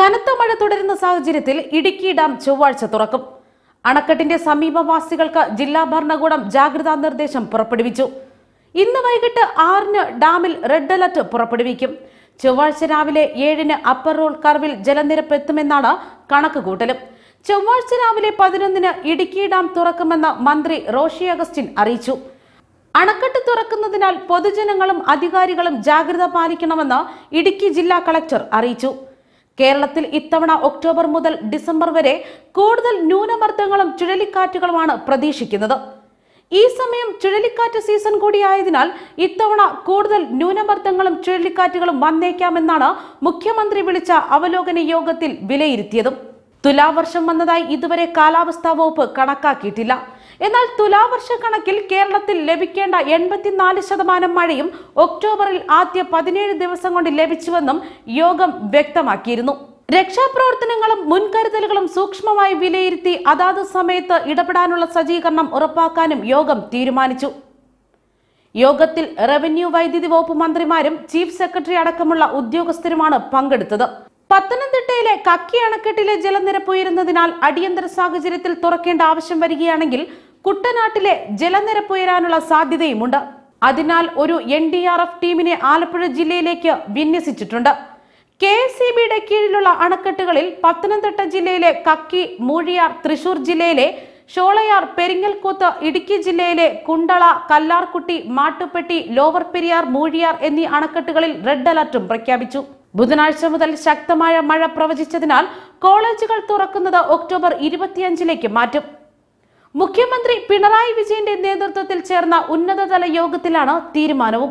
കനത്ത മഴ തുടരുന്ന സാഹചര്യത്തിൽ ഇടുക്കി ഡാം ചൊവ്വാഴ്ച തുറക്കും അണക്കെട്ടിന്റെ സമീപവാസികൾക്ക് ജില്ലാ ഭരണകൂടം ജാഗ്രതാ നിർദ്ദേശം പുറപ്പെടുവിച്ചു ഇന്ന് വൈകിട്ട് ആറിന് ഡാമിൽ റെഡ് അലർട്ട് പുറപ്പെടുവിക്കും ചൊവ്വാഴ്ച രാവിലെ ഏഴിന് അപ്പർ റോൾ കർവിൽ ജലനിരപ്പ് എത്തുമെന്നാണ് കണക്കുകൂട്ടലും ചൊവ്വാഴ്ച രാവിലെ പതിനൊന്നിന് ഇടുക്കി ഡാം തുറക്കുമെന്ന് മന്ത്രി റോഷി അഗസ്റ്റിൻ അറിയിച്ചു അണക്കെട്ട് തുറക്കുന്നതിനാൽ പൊതുജനങ്ങളും അധികാരികളും ജാഗ്രത പാലിക്കണമെന്ന് ഇടുക്കി ജില്ലാ കളക്ടർ അറിയിച്ചു കേരളത്തിൽ ഇത്തവണ ഒക്ടോബർ മുതൽ ഡിസംബർ വരെ കൂടുതൽ ന്യൂനമർദ്ദങ്ങളും ചുഴലിക്കാറ്റുകളുമാണ് പ്രതീക്ഷിക്കുന്നത് ഈ സമയം ചുഴലിക്കാറ്റ് സീസൺ കൂടിയായതിനാൽ ഇത്തവണ കൂടുതൽ ന്യൂനമർദ്ദങ്ങളും ചുഴലിക്കാറ്റുകളും വന്നേക്കാമെന്നാണ് മുഖ്യമന്ത്രി വിളിച്ച അവലോകന യോഗത്തിൽ വിലയിരുത്തിയതും തുലാവർഷം വന്നതായി ഇതുവരെ കാലാവസ്ഥാ വകുപ്പ് കണക്കാക്കിയിട്ടില്ല എന്നാൽ തുലാവർഷ കണക്കിൽ കേരളത്തിൽ ലഭിക്കേണ്ട എൺപത്തിനാല് ശതമാനം മഴയും ഒക്ടോബറിൽ ആദ്യ പതിനേഴ് ദിവസം കൊണ്ട് ലഭിച്ചുവെന്നും യോഗം വ്യക്തമാക്കിയിരുന്നു രക്ഷാപ്രവർത്തനങ്ങളും മുൻകരുതലുകളും സൂക്ഷ്മമായി വിലയിരുത്തി അതാത് സമയത്ത് ഇടപെടാനുള്ള സജ്ജീകരണം ഉറപ്പാക്കാനും യോഗം തീരുമാനിച്ചു യോഗത്തിൽ റവന്യൂ വൈദ്യുതി വകുപ്പ് മന്ത്രിമാരും ചീഫ് സെക്രട്ടറി അടക്കമുള്ള ഉദ്യോഗസ്ഥരുമാണ് പങ്കെടുത്തത് പത്തനംതിട്ടയിലെ കക്കി അണക്കെട്ടിലെ ജലനിരപ്പ് ഉയരുന്നതിനാൽ അടിയന്തര സാഹചര്യത്തിൽ തുറക്കേണ്ട ആവശ്യം വരികയാണെങ്കിൽ കുട്ടനാട്ടിലെ ജലനിരപ്പ് ഉയരാനുള്ള സാധ്യതയുമുണ്ട് അതിനാൽ ഒരു എൻ ഡി ആർ എഫ് ടീമിനെ ആലപ്പുഴ ജില്ലയിലേക്ക് വിന്യസിച്ചിട്ടുണ്ട് കെ എസ് സി ബിയുടെ കീഴിലുള്ള അണക്കെട്ടുകളിൽ പത്തനംതിട്ട ജില്ലയിലെ കക്കി മൂഴിയാർ തൃശൂർ ജില്ലയിലെ ഷോളയാർ പെരിങ്ങൽകൂത്ത് ഇടുക്കി ജില്ലയിലെ കുണ്ടള കല്ലാർകുട്ടി മാട്ടുപ്പെട്ടി ലോവർ പെരിയാർ മൂഴിയാർ എന്നീ അണക്കെട്ടുകളിൽ റെഡ് അലർട്ടും പ്രഖ്യാപിച്ചു ബുധനാഴ്ച മുതൽ ശക്തമായ മഴ പ്രവചിച്ചതിനാൽ കോളേജുകൾ തുറക്കുന്നത് ഒക്ടോബർ ഇരുപത്തിയഞ്ചിലേക്ക് മാറ്റും മുഖ്യമന്ത്രി പിണറായി വിജയന്റെ നേതൃത്വത്തിൽ ചേർന്ന ഉന്നതതല യോഗത്തിലാണ് തീരുമാനവും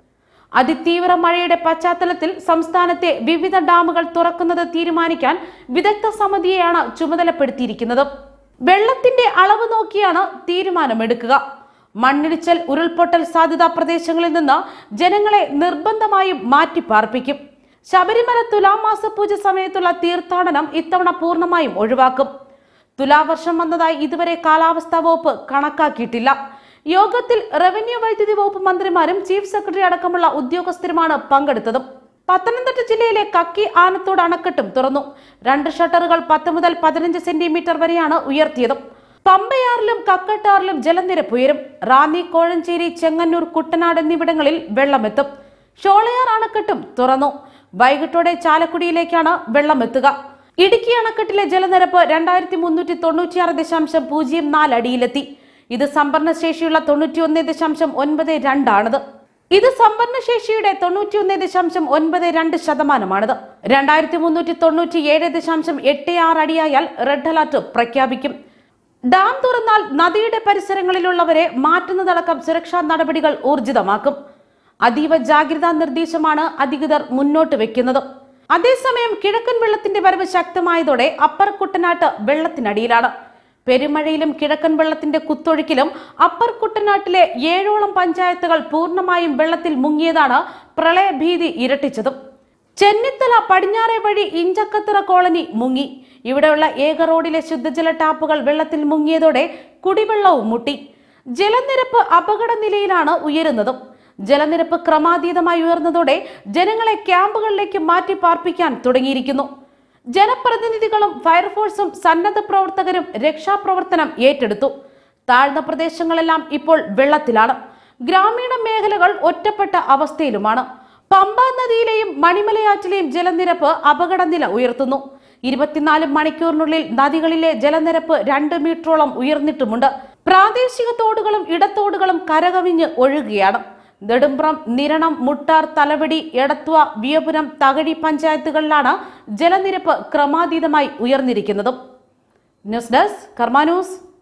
അതിതീവ്ര മഴയുടെ പശ്ചാത്തലത്തിൽ സംസ്ഥാനത്തെ വിവിധ ഡാമുകൾ തുറക്കുന്നത് തീരുമാനിക്കാൻ വിദഗ്ധ സമിതിയെയാണ് ചുമതലപ്പെടുത്തിയിരിക്കുന്നത് വെള്ളത്തിന്റെ അളവ് നോക്കിയാണ് തീരുമാനമെടുക്കുക മണ്ണിടിച്ചൽ ഉരുൾപൊട്ടൽ സാധ്യതാ പ്രദേശങ്ങളിൽ നിന്ന് ജനങ്ങളെ നിർബന്ധമായും മാറ്റിപ്പാർപ്പിക്കും ശബരിമല തുലാമാസ പൂജ സമയത്തുള്ള തീർത്ഥാടനം ഇത്തവണ പൂർണ്ണമായും ഒഴിവാക്കും തുലാവർഷം വന്നതായി ഇതുവരെ കാലാവസ്ഥാ വകുപ്പ് കണക്കാക്കിയിട്ടില്ല യോഗത്തിൽ റവന്യൂ വൈദ്യുതി വകുപ്പ് മന്ത്രിമാരും ചീഫ് സെക്രട്ടറി അടക്കമുള്ള ഉദ്യോഗസ്ഥരുമാണ് പങ്കെടുത്തതും പത്തനംതിട്ട ജില്ലയിലെ കക്കി ആനത്തോട് അണക്കെട്ടും തുറന്നു രണ്ട് ഷട്ടറുകൾ പത്ത് മുതൽ പതിനഞ്ച് സെന്റിമീറ്റർ വരെയാണ് ഉയർത്തിയതും പമ്പയാറിലും കക്കട്ടാറിലും ജലനിരപ്പ് ഉയരും റാന്നി കോഴഞ്ചേരി ചെങ്ങന്നൂർ കുട്ടനാട് എന്നിവിടങ്ങളിൽ വെള്ളമെത്തും ഷോളയാർ അണക്കെട്ടും തുറന്നു വൈകിട്ടോടെ ചാലക്കുടിയിലേക്കാണ് വെള്ളം എത്തുക ഇടുക്കി അണക്കെട്ടിലെ ജലനിരപ്പ് രണ്ടായിരത്തി മുന്നൂറ്റി തൊണ്ണൂറ്റിയാറ് ദശാംശം പൂജ്യം നാല് അടിയിലെത്തി ഇത് സംഭരണ ശേഷിയുള്ള തൊണ്ണൂറ്റിയൊന്ന് ദശാംശം ഒൻപത് രണ്ടാണിത് ഇത് സംഭരണ ശേഷിയുടെ തൊണ്ണൂറ്റിയൊന്ന് ദശാംശം ഒൻപത് രണ്ട് ശതമാനമാണിത് രണ്ടായിരത്തി മുന്നൂറ്റി തൊണ്ണൂറ്റി ഏഴ് ദശാംശം എട്ട് ആറ് അടിയായാൽ റെഡ് അലർട്ട് പ്രഖ്യാപിക്കും ഡാം തുറന്നാൽ നദിയുടെ പരിസരങ്ങളിലുള്ളവരെ മാറ്റുന്നതടക്കം സുരക്ഷാ നടപടികൾ ഊർജിതമാക്കും അതീവ ജാഗ്രതാ നിർദ്ദേശമാണ് അധികൃതർ മുന്നോട്ട് വെക്കുന്നത് അതേസമയം കിഴക്കൻ വെള്ളത്തിന്റെ വരവ് ശക്തമായതോടെ അപ്പർ കുട്ടനാട്ട് വെള്ളത്തിനടിയിലാണ് പെരുമഴയിലും കിഴക്കൻ വെള്ളത്തിന്റെ കുത്തൊഴുക്കിലും അപ്പർ കുട്ടനാട്ടിലെ ഏഴോളം പഞ്ചായത്തുകൾ പൂർണ്ണമായും വെള്ളത്തിൽ മുങ്ങിയതാണ് പ്രളയഭീതി ഇരട്ടിച്ചതും ചെന്നിത്തല പടിഞ്ഞാറേ വഴി ഇഞ്ചക്കത്തറ കോളനി മുങ്ങി ഇവിടെയുള്ള ഏക റോഡിലെ ശുദ്ധജല ടാപ്പുകൾ വെള്ളത്തിൽ മുങ്ങിയതോടെ കുടിവെള്ളവും മുട്ടി ജലനിരപ്പ് അപകട നിലയിലാണ് ഉയരുന്നതും ജലനിരപ്പ് ക്രമാതീതമായി ഉയർന്നതോടെ ജനങ്ങളെ ക്യാമ്പുകളിലേക്ക് മാറ്റി പാർപ്പിക്കാൻ തുടങ്ങിയിരിക്കുന്നു ജനപ്രതിനിധികളും ഫയർഫോഴ്സും സന്നദ്ധ പ്രവർത്തകരും രക്ഷാപ്രവർത്തനം ഏറ്റെടുത്തു താഴ്ന്ന പ്രദേശങ്ങളെല്ലാം ഇപ്പോൾ വെള്ളത്തിലാണ് ഗ്രാമീണ മേഖലകൾ ഒറ്റപ്പെട്ട അവസ്ഥയിലുമാണ് പമ്പ നദിയിലെയും മണിമലയാറ്റിലെയും ജലനിരപ്പ് അപകടനില ഉയർത്തുന്നു ഇരുപത്തിനാല് മണിക്കൂറിനുള്ളിൽ നദികളിലെ ജലനിരപ്പ് രണ്ട് മീറ്ററോളം ഉയർന്നിട്ടുമുണ്ട് പ്രാദേശിക തോടുകളും ഇടത്തോടുകളും കരകവിഞ്ഞ് ഒഴുകുകയാണ് നെടുമ്പ്രം നിരണം മുട്ടാർ തലവടി എടത്വ വിയപുരം തകഴി പഞ്ചായത്തുകളിലാണ് ജലനിരപ്പ് ക്രമാതീതമായി ഉയർന്നിരിക്കുന്നതും ന്യൂസ് ഡെസ്ക് കർമാ ന്യൂസ്